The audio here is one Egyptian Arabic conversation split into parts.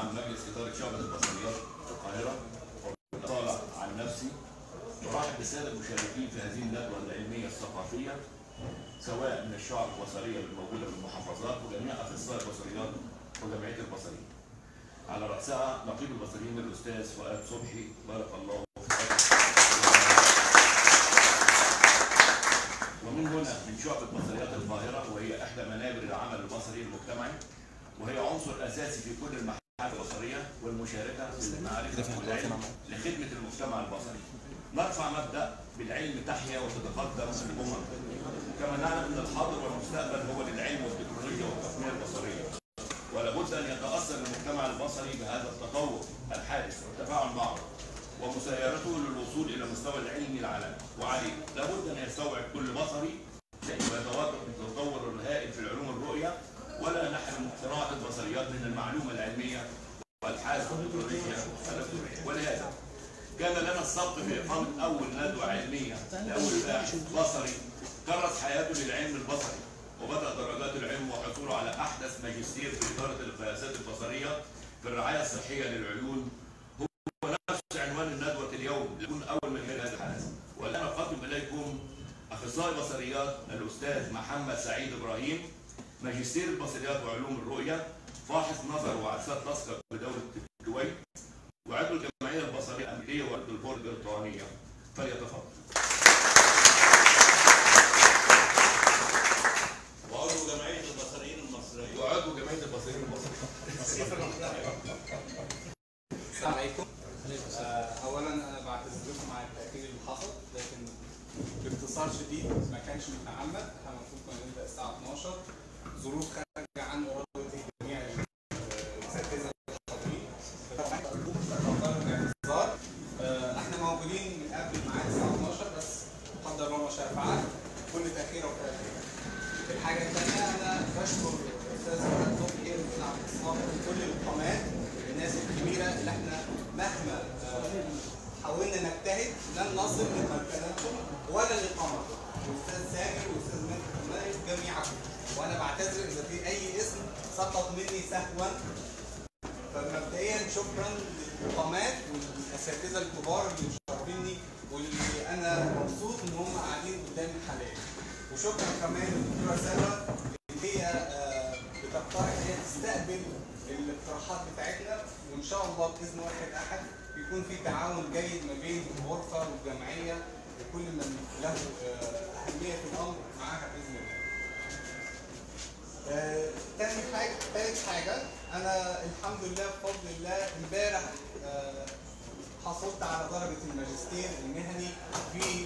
عن مجلس اداره شعبه البصريات القاهره وبالطالع عن نفسي ارحب بالساده المشاركين في هذه الندوه العلميه الثقافيه سواء من الشعب البصريه الموجوده في المحافظات وجميع اخصائي البصريات وجمعيه البصريين. على راسها نقيب البصريين الاستاذ فؤاد صبحي بارك الله فيك. ومن هنا من شعبة بصريات القاهرة وهي إحدى منابر العمل البصري المجتمعي وهي عنصر أساسي في كل المحافل البصرية والمشاركة في المعرفة والعلم لخدمة المجتمع البصري. نرفع مبدأ بالعلم تحيا وتتقدم الأمم. كما نعلم أن الحاضر والمستقبل هو للعلم والتكنولوجيا والتقنية البصرية. ولابد أن يتأثر المجتمع البصري بهذا التطور الحادث والتفاعل معه ومسايرته للوصول الى مستوى العلم العالمي وعليه لابد ان يستوعب كل بصري ويتواكب التطور الهائل في العلوم الرؤيه ولا نحرم قراءه البصريات من المعلومه العلميه والابحاث التكنولوجيا الالكترونيه ولهذا كان لنا السبق في اقامه اول ندوه علميه لاول باحث بصري كرس حياته للعلم البصري وبدا درجات العلم وحصوله على احدث ماجستير في اداره القياسات البصريه في الرعايه الصحيه للعيون نفس عنوان الندوة اليوم يكون أول من هذا الحدث والآن أقدم إليكم أخصائي بصريات الأستاذ محمد سعيد إبراهيم ماجستير البصريات وعلوم الرؤية فاحص نظر وعدسات لاصقة بدولة الكويت وعضو الجمعية البصرية الأمريكية وعضو البورد البريطانية فليتفضل وعضو جمعية البصريين المصرية وعضو جمعية البصريين المصرية السلام عليكم آه، اولا انا بعتذر لكم على التاخير اللي حصل لكن باختصار شديد ما كانش متعمد احنا المفروض كنا نبدا الساعه 12 ظروف خارجه عن اراده جميع الاساتذه الحاضرين فقرروا الاعتذار آه، احنا موجودين من قبل الميعاد الساعه 12 بس قدر الله ما شاء فعل كل تاخير وكل الحاجه الثانيه انا بشكر الاستاذ فؤاد صبحي والاستاذ عبد الصابر وكل القامات الناس الكبيره اللي احنا مهما آه، حاولنا نجتهد لن نصل لمكانتهم ولا لقامتهم والاستاذ سامي والاستاذ مدحت الملك جميعكم وانا بعتذر اذا في اي اسم سقط مني سهوا فمبدئيا شكرا للقامات والاساتذه الكبار اللي مشرفيني واللي انا مبسوط ان هم قاعدين قدامي حاليا وشكرا كمان للدكتوره ساره اللي هي آه، بتقترح ان هي تستقبل الاقتراحات بتاعتنا وان شاء الله باذن واحد احد يكون في تعاون جيد ما بين الغرفه والجمعيه وكل من له آه، اهميه في الامر معاها باذن الله. آه، تاني حاجه تالت حاجه انا الحمد لله بفضل الله امبارح آه، حصلت على درجه الماجستير المهني في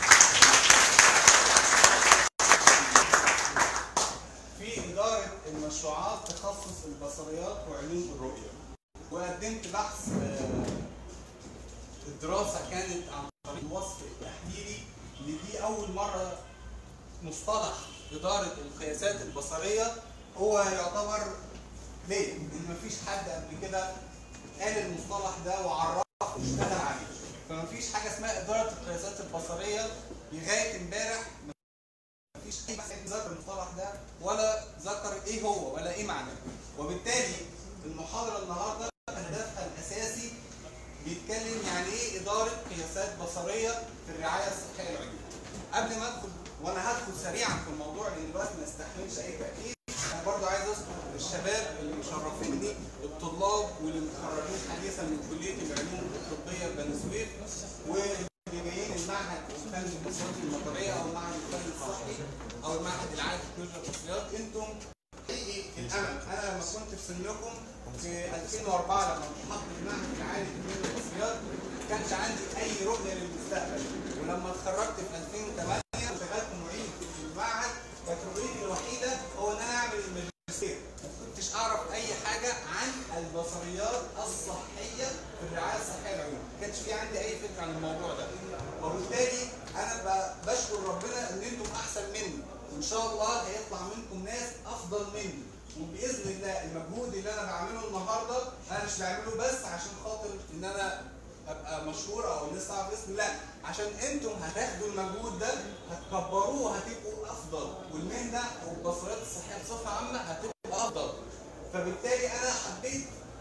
في إدارة المشروعات تخصص البصريات وعلوم الرؤية وقدمت بحث آه، الدراسة كانت عن طريق الوصف التحليلي اللي دي أول مرة مصطلح إدارة القياسات البصرية هو يعتبر ليه؟ إن مفيش حد قبل كده قال المصطلح ده وعرفه واشتغل عليه فمفيش حاجة اسمها إدارة القياسات البصرية لغاية امبارح مفيش اي بحث ذكر المصطلح ده ولا ذكر ايه هو ولا ايه معناه وبالتالي المحاضره النهارده هدفها الاساسي بيتكلم يعني ايه اداره قياسات بصريه في الرعايه الصحيه للعيون قبل ما ادخل وانا هدخل سريعا في الموضوع لان الوقت ما يستحملش اي تاكيد انا برضو عايز اذكر الشباب اللي مشرفيني الطلاب واللي متخرجين حديثا من كليه العلوم الطبيه بني سويف واللي جايين المعهد الفني المصري المطريه او المعهد الفني الصحي او المعهد العالي للتكنولوجيا والبصريات انتم حقيقي الامل انا لما كنت في سنكم في 2004 لما التحقت بالمعهد العالي للتكنولوجيا والبصريات ما كانش عندي اي رؤيه للمستقبل ولما اتخرجت في 2008 واشتغلت معيد في المعهد كانت رؤيتي الوحيده هو ان انا اعمل الماجستير ما كنتش اعرف اي حاجه عن البصريات الصحيه في الرعايه الصحيه العلوم ما كانش في عندي اي فكره عن الموضوع ده وبالتالي انا ب- بشكر ربنا ان انتم احسن مني وان شاء الله هيطلع منكم ناس افضل مني وباذن الله المجهود اللي انا بعمله النهارده انا مش بعمله بس عشان خاطر ان انا ابقى مشهور او الناس تعرف اسمي لا عشان انتم هتاخدوا المجهود ده هتكبروه وهتبقوا افضل والمهنه والبصريات الصحيه بصفه عامه هتبقى افضل فبالتالي انا حبيت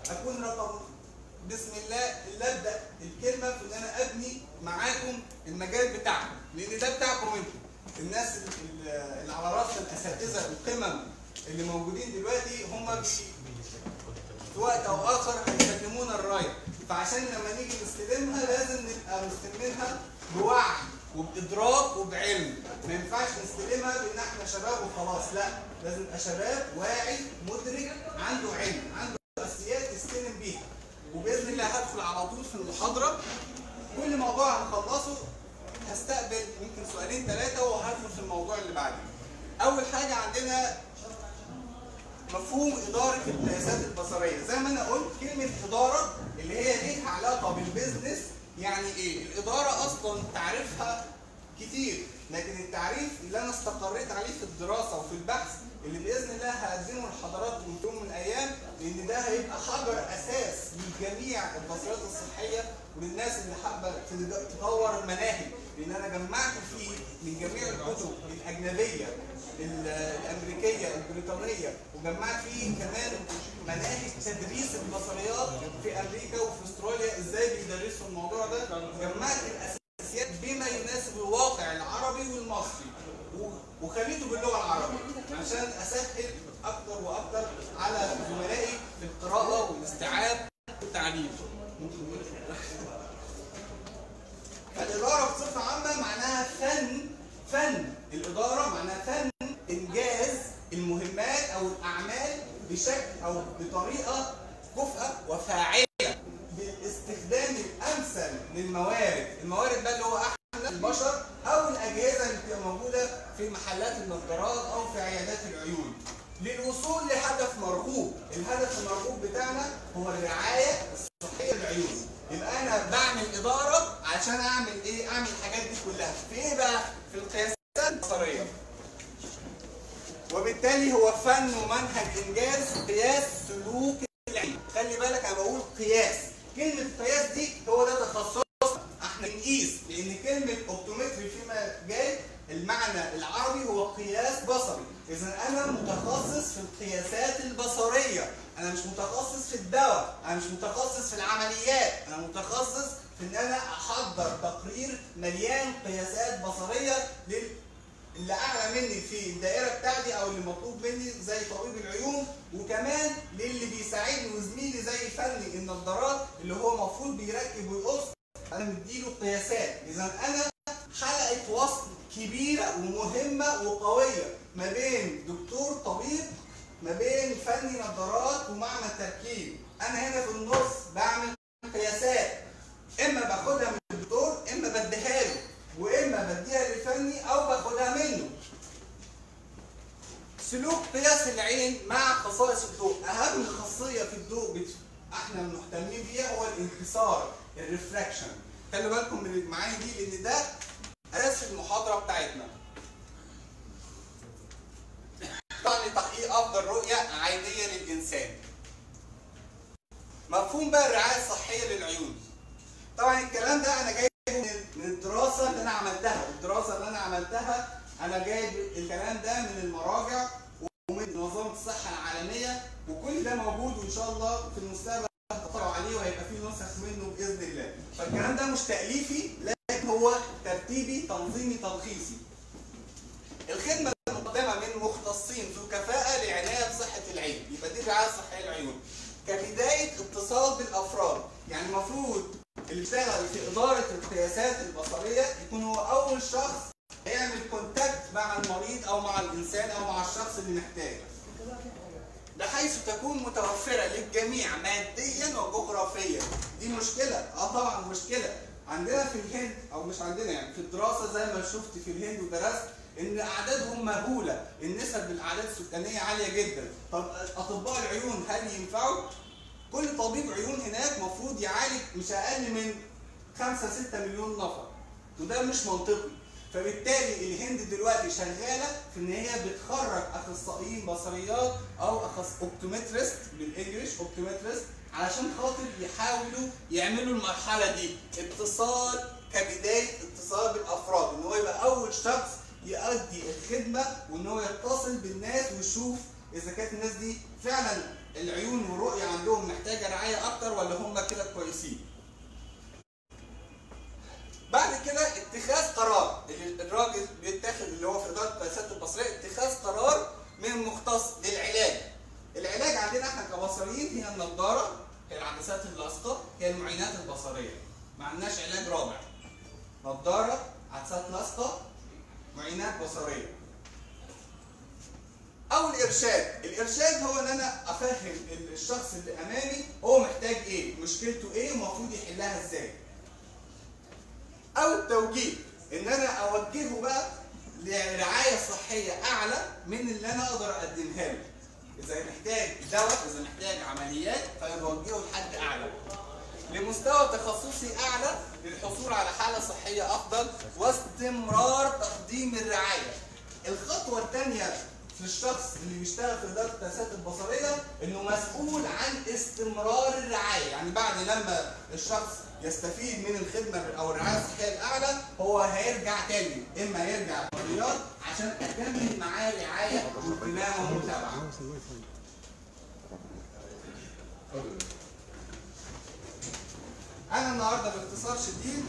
اكون رقم بسم الله اللي ابدا الكلمه في ان انا ابني معاكم المجال بتاعكم لان ده بتاعكم انتم الناس ال- ال- اللي على راس الاساتذه القمم اللي موجودين دلوقتي هم بي في وقت او اخر هيسلمونا الرايه فعشان لما نيجي نستلمها لازم نبقى مستلمينها بوعي وبادراك وبعلم ما ينفعش نستلمها بان احنا شباب وخلاص لا لازم يبقى شباب واعي مدرك عنده علم عنده اساسيات يستلم بيها وباذن الله هدخل على طول في المحاضره كل موضوع هنخلصه هستقبل يمكن سؤالين ثلاثه وهدخل في الموضوع اللي بعده اول حاجه عندنا مفهوم إدارة القياسات البصرية زي ما أنا قلت كلمة إدارة اللي هي ليها علاقة بالبيزنس يعني إيه؟ الإدارة أصلا تعريفها كتير لكن التعريف اللي أنا استقريت عليه في الدراسة وفي البحث اللي بإذن الله هقدمه لحضراتكم في يوم من الأيام لأن ده هيبقى حجر أساس لجميع البصريات الصحية وللناس اللي حابة تد- تطور المناهج لأن أنا جمعت فيه من جميع الكتب الأجنبية ال- الامريكيه البريطانيه وجمعت فيه كمان مناهج تدريس البصريات في امريكا وفي استراليا ازاي بيدرسوا الموضوع ده جمعت الاساسيات بما يناسب الواقع العربي والمصري و- وخليته باللغه العربيه عشان اسهل اكتر واكتر على زملائي في القراءه والاستيعاب والتعليم فالإدارة بصفة عامة معناها فن فن الإدارة معناها فن إنجاز المهمات أو الأعمال بشكل أو بطريقة كفءة وفاعلة بالاستخدام الأمثل للموارد الموارد ده اللي هو احنا البشر أو الأجهزة اللي بتبقى موجودة في محلات النظارات أو في عيادات العيون للوصول لهدف مرغوب الهدف المرغوب بتاعنا هو الرعاية الصحية للعيون يبقى انا بعمل اداره عشان اعمل ايه؟ اعمل الحاجات دي كلها، في ايه بقى؟ في القياسات البصريه. وبالتالي هو فن ومنهج انجاز قياس سلوك العين. خلي بالك انا بقول قياس، كلمه قياس دي هو ده تخصصنا، احنا بنقيس لان كلمه اوبتومتري فيما جاي المعنى العربي هو قياس بصري، اذا انا متخصص في القياسات البصريه، انا مش متخصص في الدواء انا مش متخصص في العمليات انا متخصص في ان انا احضر تقرير مليان قياسات بصريه لل اللي اعلى مني في الدائره بتاعتي او اللي مطلوب مني زي طبيب العيون وكمان للي بيساعدني وزميلي زي فني النظارات اللي هو المفروض بيركب ويقص انا مديله قياسات اذا انا حلقه وصل كبيره ومهمه وقويه ما بين دكتور طبيب ما بين فني نظارات ومعمل تركيب انا هنا في النص بعمل قياسات اما باخدها من الدكتور اما بديها له واما بديها للفني او باخدها منه سلوك قياس العين مع خصائص الضوء اهم خاصيه في الضوء بت- احنا مهتمين بيها هو الانكسار الريفراكشن خلي بالكم من المعاني دي لان ده اساس المحاضره بتاعتنا طبعا لتحقيق افضل رؤيه عينيه للانسان مفهوم بقى الرعايه الصحيه للعيون طبعا الكلام ده انا جايبه من- من الدراسه اللي انا عملتها الدراسه اللي انا عملتها انا جايب الكلام ده من المراجع ومن منظمه الصحه العالميه وكل ده موجود وان شاء الله في المستقبل هتطلعوا عليه وهيبقى فيه نسخ منه باذن الله فالكلام ده مش تاليفي لكن هو ترتيبي تنظيمي تلخيصي الخدمه المقدمه من مختصين ذو كفاءه لعنايه بصحه العين يبقى دي الرعايه الصحيه للعيون كبدايه اتصال بالافراد يعني المفروض اللي بيشتغل في اداره القياسات البصريه يكون هو اول شخص هيعمل كونتاكت مع المريض او مع الانسان او مع الشخص اللي محتاج بحيث تكون متوفرة للجميع ماديا وجغرافيا دي مشكلة اه طبعا مشكلة عندنا في الهند او مش عندنا يعني في الدراسة زي ما شفت في الهند ودرست ان اعدادهم مهولة النسب الاعداد السكانية عالية جدا طب اطباء العيون هل ينفعوا كل طبيب عيون هناك مفروض يعالج مش اقل من 5 6 مليون نفر وده مش منطقي فبالتالي الهند دلوقتي شغاله في ان هي بتخرج اخصائيين بصريات او اخص اوبتومترست بالانجلش اوبتومترست علشان خاطر يحاولوا يعملوا المرحله دي اتصال كبدايه اتصال بالافراد ان هو يبقى اول شخص يؤدي الخدمه وان هو يتصل بالناس ويشوف اذا كانت الناس دي فعلا العيون والرؤيه عندهم محتاجه رعايه اكتر ولا هم كده كويسين بعد كده اتخاذ قرار اللي الراجل بيتاخد اللي هو في اداره السياسات البصريه اتخاذ قرار من مختص للعلاج العلاج عندنا احنا كبصريين هي النضاره هي العدسات اللاصقه هي المعينات البصريه ما عندناش علاج رابع نضاره عدسات لاصقه معينات بصريه او الارشاد الارشاد هو ان انا افهم الشخص اللي امامي هو محتاج ايه مشكلته ايه ومفروض يحلها ازاي او التوجيه ان انا اوجهه بقى لرعايه صحيه اعلى من اللي انا اقدر اقدمها له اذا محتاج دواء اذا محتاج عمليات فانا بوجهه لحد اعلى لمستوى تخصصي اعلى للحصول على حاله صحيه افضل واستمرار تقديم الرعايه الخطوه الثانيه في الشخص اللي بيشتغل في اداره التاسيسات البصريه انه مسؤول عن استمرار الرعايه يعني بعد لما الشخص يستفيد من الخدمه او الرعايه الصحيه الاعلى هو هيرجع تاني اما يرجع الرياض عشان اكمل معاه رعايه واهتمام ومتابعه انا النهارده باختصار شديد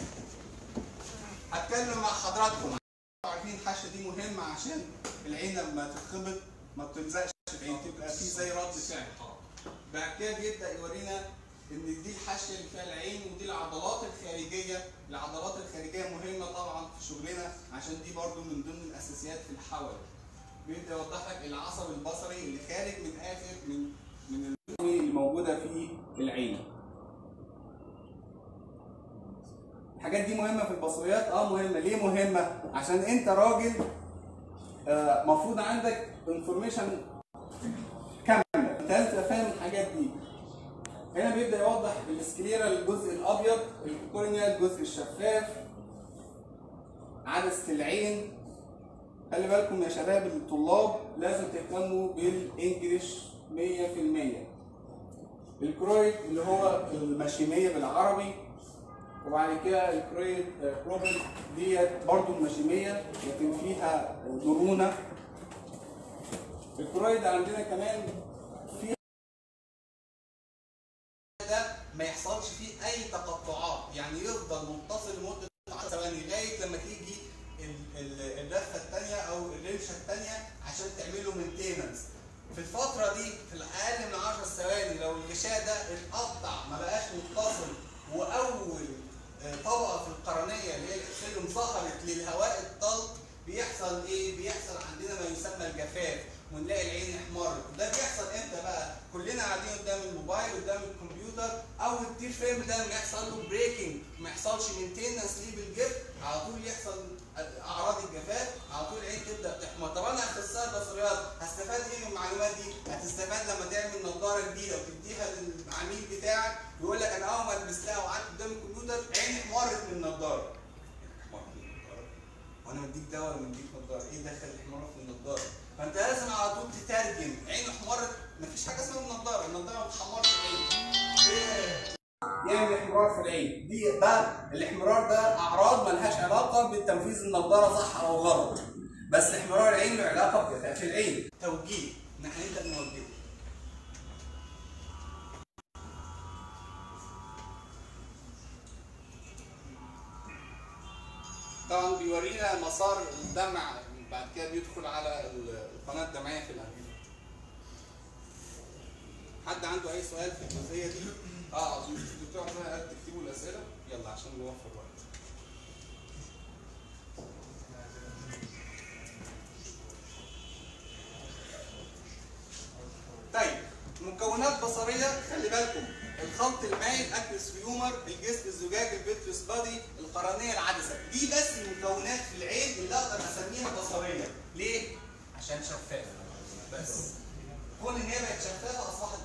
هتكلم مع حضراتكم عارفين الحشه دي مهمه عشان العين لما تتخبط ما بتلزقش في العين تبقى في زي رد فعل بعد كده بيبدا يورينا ان دي الحشه اللي فيها العين ودي العضلات الخارجيه العضلات الخارجيه مهمه طبعا في شغلنا عشان دي برضو من ضمن الاساسيات في الحول بيبدا يوضح لك العصب البصري اللي خارج من اخر من من اللي موجوده في العين الحاجات دي مهمه في البصريات اه مهمه ليه مهمه عشان انت راجل آه، مفروض عندك انفورميشن كامله انت لازم تبقى فاهم الحاجات دي هنا بيبدا يوضح السكليرا الجزء الابيض الكورنيا الجزء الشفاف عدسه العين خلي بالكم يا شباب الطلاب لازم تهتموا بالانجليش 100% الكرويد اللي هو المشيميه بالعربي وبعد كده الكرويد بروبل ديت برضو المشيميه لكن فيها مرونه الكرويد عندنا كمان في ده ما يحصلش فيه اي تقطعات يعني يفضل متصل لمده 10 ثواني لغايه لما تيجي ال- ال- اللفه الثانيه او الرمشه الثانيه عشان تعمل له مينتيننس في الفتره دي في الاقل من 10 ثواني لو الغشاء ده اتقطع ما بقاش متصل واول آه، طبقه في القرنيه اللي هي الاكسليوم ظهرت للهواء الطلق بيحصل ايه؟ بيحصل عندنا ما يسمى الجفاف ونلاقي العين احمرت ده بيحصل امتى بقى؟ كلنا قاعدين قدام الموبايل قدام الكمبيوتر اول التير فيلم ده ما يحصل له بريكنج ما يحصلش مينتيننس ليه بالجفت على طول يحصل اعراض الجفاف على طول العين تبدا تحمر طب انا اخصائي بصريات هستفاد ايه من المعلومات دي؟ هتستفاد لما تعمل نظاره جديده وتديها للعميل بتاعك يقول لك انا اول ما لبستها وقعدت قدام الكمبيوتر عيني احمرت من النظاره احمرت من النظاره وانا مديك دواء ولا مديك نظاره ايه دخل الاحمرار في النظاره فانت لازم على طول تترجم عين احمرت مفيش حاجه اسمها النظاره النظاره ما بتحمرش العين إيه؟ يعمل احمرار في العين دي ده الاحمرار ده اعراض ملهاش علاقه بتنفيذ النظاره صح او غلط بس احمرار العين له علاقه بجفاف العين توجيه ان احنا نقدر نوجهه طبعا بيورينا مسار الدمع بعد كده بيدخل على القناه الدمعيه في الانف حد عنده اي سؤال في الجزئيه دي؟ اه الدكتور عمال قال تكتبوا الاسئله يلا عشان نوفر وقت. طيب مكونات بصريه خلي بالكم الخلط المائي الاكلس هيومر الجسم الزجاجي الفيترس بادي القرنيه العدسه دي بس المكونات في العين اللي اقدر اسميها بصريه ليه؟ عشان شفافه بس كون ان هي بقت شفافه اصبحت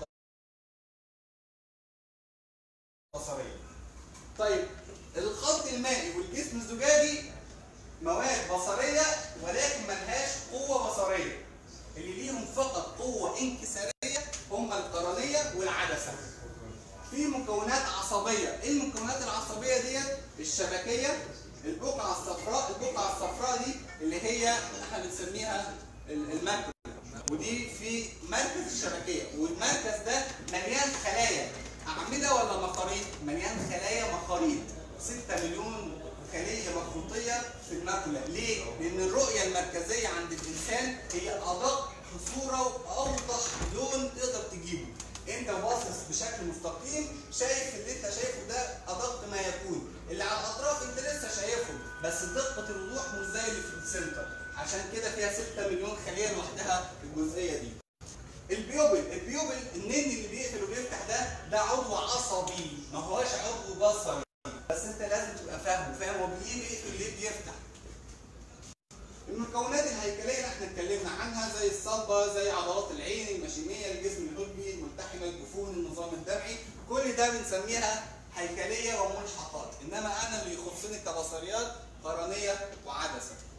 بصريه طيب الخلط المائي والجسم الزجاجي مواد بصريه ولكن ملهاش قوه بصريه اللي ليهم فقط قوه انكساريه هم القرنيه والعدسه في مكونات عصبيه ايه المكونات العصبيه ديت الشبكيه البقعه الصفراء البقعه الصفراء دي اللي هي احنا بنسميها ال- الماكرو ودي في مركز الشبكيه والمركز ده مليان خلايا اعمده ولا مخاريط مليان خلايا مخاريط 6 مليون خليه مخروطيه في الماكولا ليه لان الرؤيه المركزيه عند الانسان هي ادق في صوره واوضح لون تقدر تجيبه انت باصص بشكل مستقيم شايف اللي انت شايفه ده ادق ما يكون اللي على الاطراف انت لسه شايفهم بس دقه الوضوح مش زي اللي في السنتر عشان كده فيها 6 مليون خليه لوحدها الجزئيه دي البيوبل البيوبل النن اللي بيقفل وبيفتح ده ده عضو عصبي ما هوش عضو بصري بس انت لازم تبقى فاهمه فاهم هو ليه بيقفل ليه بيفتح المكونات الهيكليه اللي احنا اتكلمنا عنها زي الصلبه زي عضلات العين المشيميه الجسم الهضمي الملتحمه الجفون النظام الدمعي كل ده بنسميها هيكليه وملحقات انما انا اللي يخصني كبصريات قرنيه وعدسه